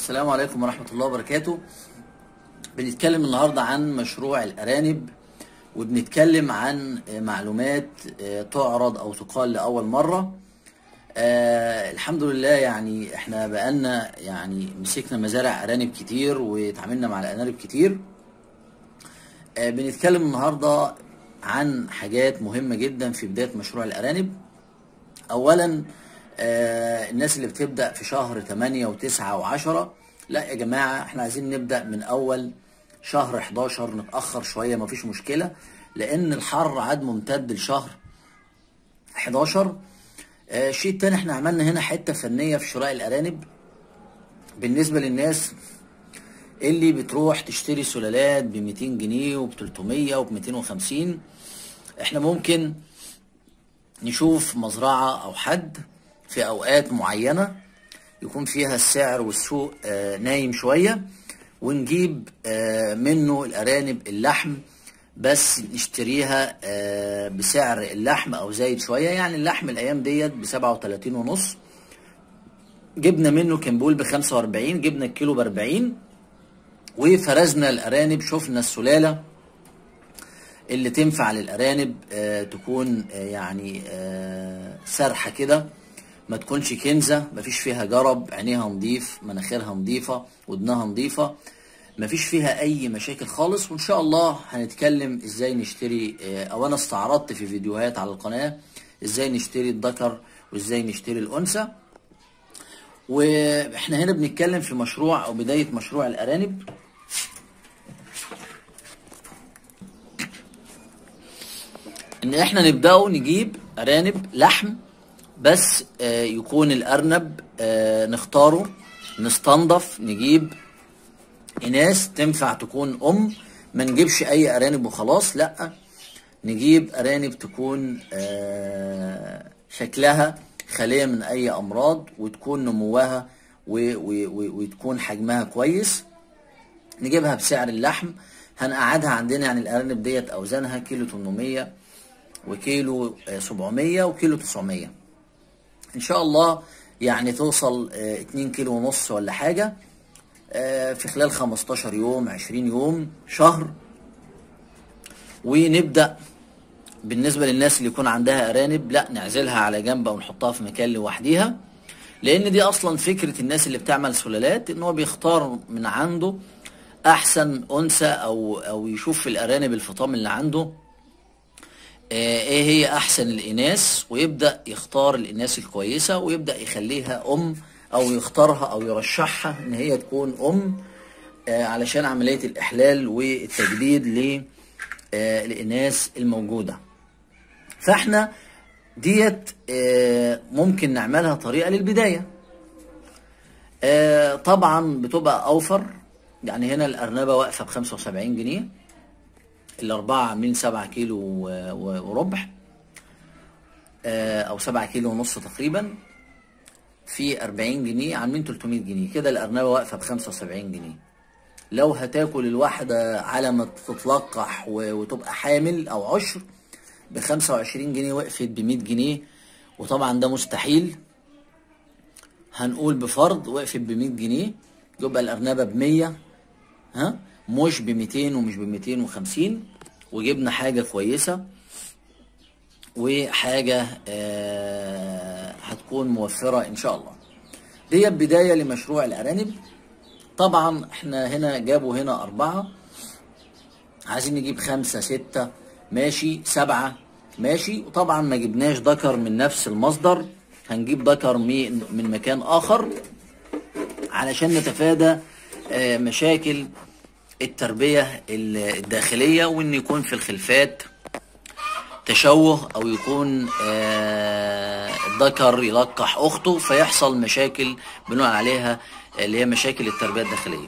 السلام عليكم ورحمة الله وبركاته بنتكلم النهاردة عن مشروع الأرانب وبنتكلم عن معلومات تعرض أو تقال لأول مرة آه الحمد لله يعني احنا بقالنا يعني مسكنا مزارع أرانب كتير واتعاملنا مع الأرانب كتير آه بنتكلم النهاردة عن حاجات مهمة جدا في بداية مشروع الأرانب أولا آه الناس اللي بتبدأ في شهر 8 و9 و10 لا يا جماعة احنا عايزين نبدأ من أول شهر 11 نتأخر شوية مفيش مشكلة لأن الحر عاد ممتد لشهر 11 آه الشيء التاني احنا عملنا هنا حتة فنية في شراء الأرانب بالنسبة للناس اللي بتروح تشتري سلالات ب 200 جنيه وب 300 وب 250 احنا ممكن نشوف مزرعة أو حد في أوقات معينة يكون فيها السعر والسوق آه نايم شوية ونجيب آه منه الأرانب اللحم بس نشتريها آه بسعر اللحم أو زايد شوية يعني اللحم الأيام ديت بسبعة وتلاتين ونص جبنا منه كان بيقول بخمسة وأربعين جبنا الكيلو بأربعين وفرزنا الأرانب شفنا السلالة اللي تنفع للأرانب آه تكون آه يعني آه سرحة كده ما تكونش كنزة مفيش فيها جرب عينيها نظيف مناخيرها نظيفة ودنها نظيفة مفيش فيها أي مشاكل خالص وإن شاء الله هنتكلم إزاي نشتري آه أو أنا استعرضت في فيديوهات على القناة إزاي نشتري الذكر وإزاي نشتري الأنثى واحنا هنا بنتكلم في مشروع او بداية مشروع الارانب ان احنا نبداو نجيب ارانب لحم بس آه يكون الارنب آه نختاره نستنضف نجيب اناث تنفع تكون ام ما نجيبش اي ارانب وخلاص لا نجيب ارانب تكون آه شكلها خالية من أي أمراض وتكون نموها وتكون حجمها كويس نجيبها بسعر اللحم هنقعدها عندنا يعني الأرانب ديت أوزانها كيلو 800 وكيلو 700 وكيلو 900 إن شاء الله يعني توصل 2 كيلو ونص ولا حاجة في خلال 15 يوم 20 يوم شهر ونبدأ بالنسبة للناس اللي يكون عندها أرانب لا نعزلها على جنب أو نحطها في مكان لوحديها لأن دي أصلا فكرة الناس اللي بتعمل سلالات إن هو بيختار من عنده أحسن أنثى أو أو يشوف في الأرانب الفطام اللي عنده إيه هي أحسن الإناث ويبدأ يختار الإناث الكويسة ويبدأ يخليها أم أو يختارها أو يرشحها إن هي تكون أم علشان عملية الإحلال والتجديد للإناث الموجودة فاحنا ديت ممكن نعملها طريقه للبدايه طبعا بتبقى اوفر يعني هنا الارنبه واقفه ب 75 جنيه الاربعه عاملين 7 كيلو وربع او 7 كيلو ونص تقريبا في 40 جنيه عاملين 300 جنيه كده الارنبه واقفه ب 75 جنيه لو هتاكل الواحده على ما تتلقح وتبقى حامل او عشر ب 25 جنيه وقفت ب 100 جنيه وطبعا ده مستحيل هنقول بفرض وقفت ب 100 جنيه يبقى الارنبه ب 100 ها مش ب 200 ومش ب 250 وجبنا حاجه كويسه وحاجه آه هتكون موفره ان شاء الله دي بدايه لمشروع الارانب طبعا احنا هنا جابوا هنا اربعه عايزين نجيب خمسه سته ماشي سبعة ماشي وطبعا ما جبناش ذكر من نفس المصدر هنجيب ذكر من مكان آخر علشان نتفادى مشاكل التربية الداخلية وإن يكون في الخلفات تشوه أو يكون الذكر يلقح أخته فيحصل مشاكل بنقول عليها اللي هي مشاكل التربية الداخلية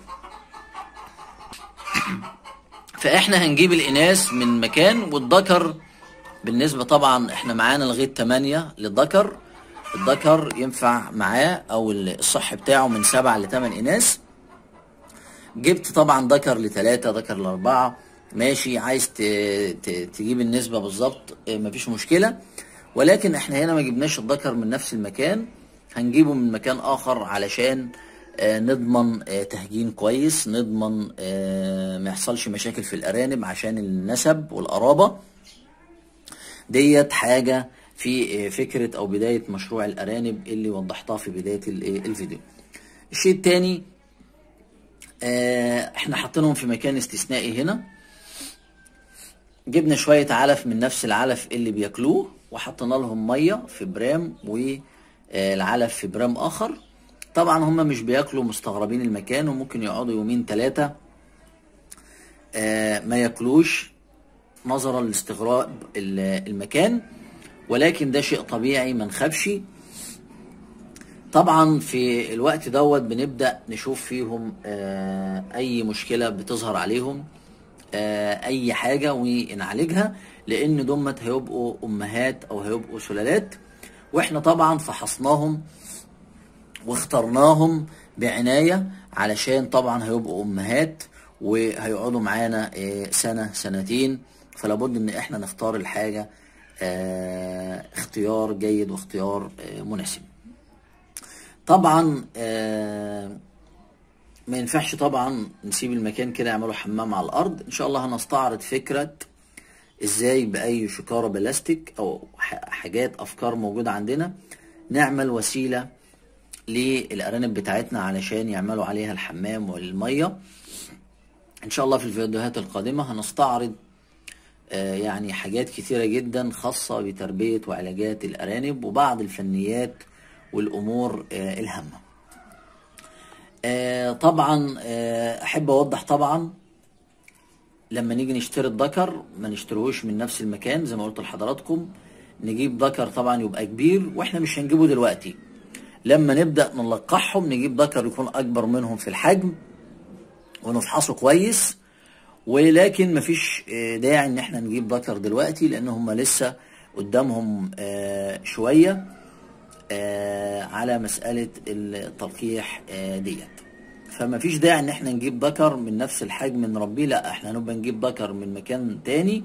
فاحنا هنجيب الاناث من مكان والذكر بالنسبه طبعا احنا معانا لغايه 8 للذكر الذكر ينفع معاه او الصح بتاعه من 7 ل 8 اناث جبت طبعا ذكر لثلاثة ذكر لأربعة ماشي عايز تجيب النسبة بالظبط مفيش مشكلة ولكن احنا هنا ما جبناش الذكر من نفس المكان هنجيبه من مكان آخر علشان آه، نضمن آه، تهجين كويس نضمن آه، ما يحصلش مشاكل في الارانب عشان النسب والقرابه ديت حاجه في آه، فكره او بدايه مشروع الارانب اللي وضحتها في بدايه ال- آه، الفيديو الشيء التاني آه، احنا حاطينهم في مكان استثنائي هنا جبنا شوية علف من نفس العلف اللي بياكلوه وحطينا لهم مية في برام والعلف في برام آخر طبعا هم مش بياكلوا مستغربين المكان وممكن يقعدوا يومين ثلاثة ما ياكلوش نظرا لاستغراب ال- المكان ولكن ده شيء طبيعي ما نخافش طبعا في الوقت دوت بنبدأ نشوف فيهم آه، أي مشكلة بتظهر عليهم آه، أي حاجة ونعالجها لأن دمت هيبقوا أمهات أو هيبقوا سلالات وإحنا طبعا فحصناهم واخترناهم بعناية علشان طبعا هيبقوا أمهات وهيقعدوا معانا آه، سنة سنتين فلا بد إن إحنا نختار الحاجة آه، اختيار جيد واختيار آه، مناسب طبعا آه، ما ينفعش طبعا نسيب المكان كده يعملوا حمام على الارض ان شاء الله هنستعرض فكرة ازاي باي شكارة بلاستيك او ح- حاجات افكار موجودة عندنا نعمل وسيلة للارانب بتاعتنا علشان يعملوا عليها الحمام والمية ان شاء الله في الفيديوهات القادمة هنستعرض آه، يعني حاجات كثيرة جدا خاصة بتربية وعلاجات الأرانب وبعض الفنيات والأمور آه، الهامة آه، طبعا آه، أحب أوضح طبعا لما نيجي نشتري الذكر ما نشتريهوش من نفس المكان زي ما قلت لحضراتكم نجيب ذكر طبعا يبقى كبير واحنا مش هنجيبه دلوقتي لما نبدأ نلقحهم نجيب ذكر يكون أكبر منهم في الحجم ونفحصه كويس ولكن مفيش آه، داعي ان احنا نجيب ذكر دلوقتي لان هم لسه قدامهم آه، شويه آه، على مساله التلقيح آه، ديت فما فيش داعي ان احنا نجيب ذكر من نفس الحجم نربيه لا احنا هنبقى نجيب ذكر من مكان تاني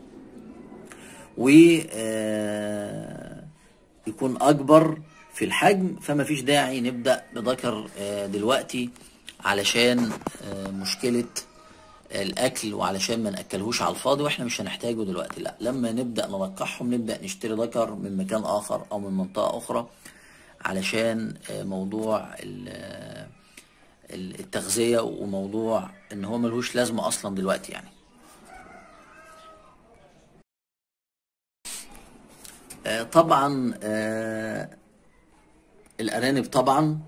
و آه، يكون اكبر في الحجم فما فيش داعي نبدا بذكر آه، دلوقتي علشان آه، مشكله الاكل وعلشان ما ناكلهوش على الفاضي واحنا مش هنحتاجه دلوقتي لا لما نبدا نلقحهم نبدا نشتري ذكر من مكان اخر او من منطقه اخرى علشان آه، موضوع ال- آه، ال- التغذيه وموضوع ان هو ملهوش لازمه اصلا دلوقتي يعني آه، طبعا آه، الارانب طبعا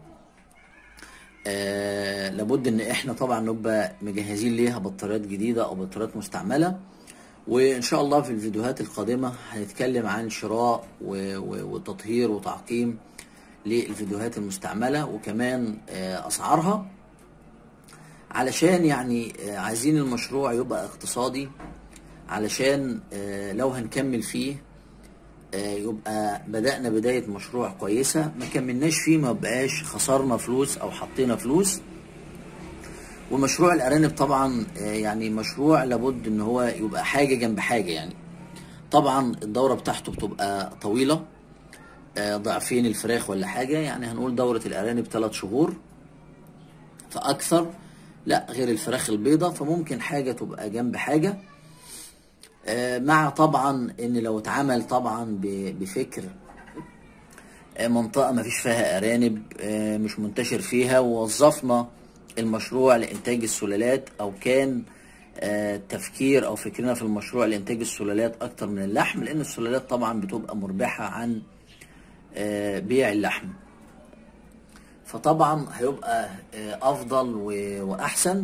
آه لابد ان احنا طبعا نبقى مجهزين ليها بطاريات جديده او بطاريات مستعمله وان شاء الله في الفيديوهات القادمه هنتكلم عن شراء و- و- وتطهير وتعقيم للفيديوهات المستعمله وكمان آه اسعارها علشان يعني آه عايزين المشروع يبقى اقتصادي علشان آه لو هنكمل فيه آه، يبقى بدأنا بداية مشروع كويسة ما كملناش فيه ما بقاش خسرنا فلوس أو حطينا فلوس ومشروع الأرانب طبعا آه، يعني مشروع لابد إن هو يبقى حاجة جنب حاجة يعني طبعا الدورة بتاعته بتبقى طويلة آه، ضعفين الفراخ ولا حاجة يعني هنقول دورة الأرانب ثلاث شهور فأكثر لا غير الفراخ البيضة فممكن حاجة تبقى جنب حاجة آه، مع طبعا ان لو اتعمل طبعا ب- بفكر آه، منطقة ما فيش فيها أرانب آه، مش منتشر فيها ووظفنا المشروع لإنتاج السلالات أو كان آه، تفكير أو فكرنا في المشروع لإنتاج السلالات أكتر من اللحم لأن السلالات طبعا بتبقى مربحة عن آه، بيع اللحم فطبعا هيبقى آه، أفضل و- وأحسن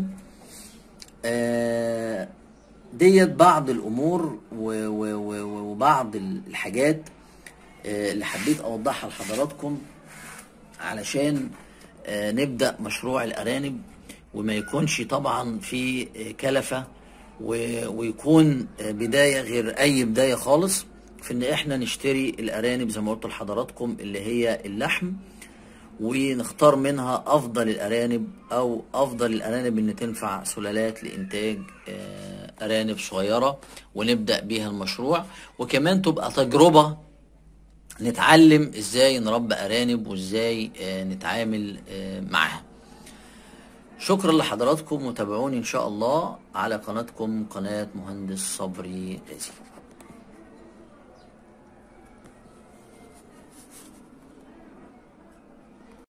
آه، ديت بعض الامور و- و- و- وبعض الحاجات آه، اللي حبيت اوضحها لحضراتكم علشان آه، نبدا مشروع الارانب وما يكونش طبعا في آه، كلفه و- ويكون آه، بدايه غير اي بدايه خالص في ان احنا نشتري الارانب زي ما قلت لحضراتكم اللي هي اللحم ونختار منها افضل الارانب او افضل الارانب اللي تنفع سلالات لانتاج آه، ارانب صغيره ونبدا بيها المشروع وكمان تبقى تجربه نتعلم ازاي نربي ارانب وازاي آه، نتعامل آه، معاها شكرا لحضراتكم وتابعوني ان شاء الله على قناتكم قناة مهندس صبري رزق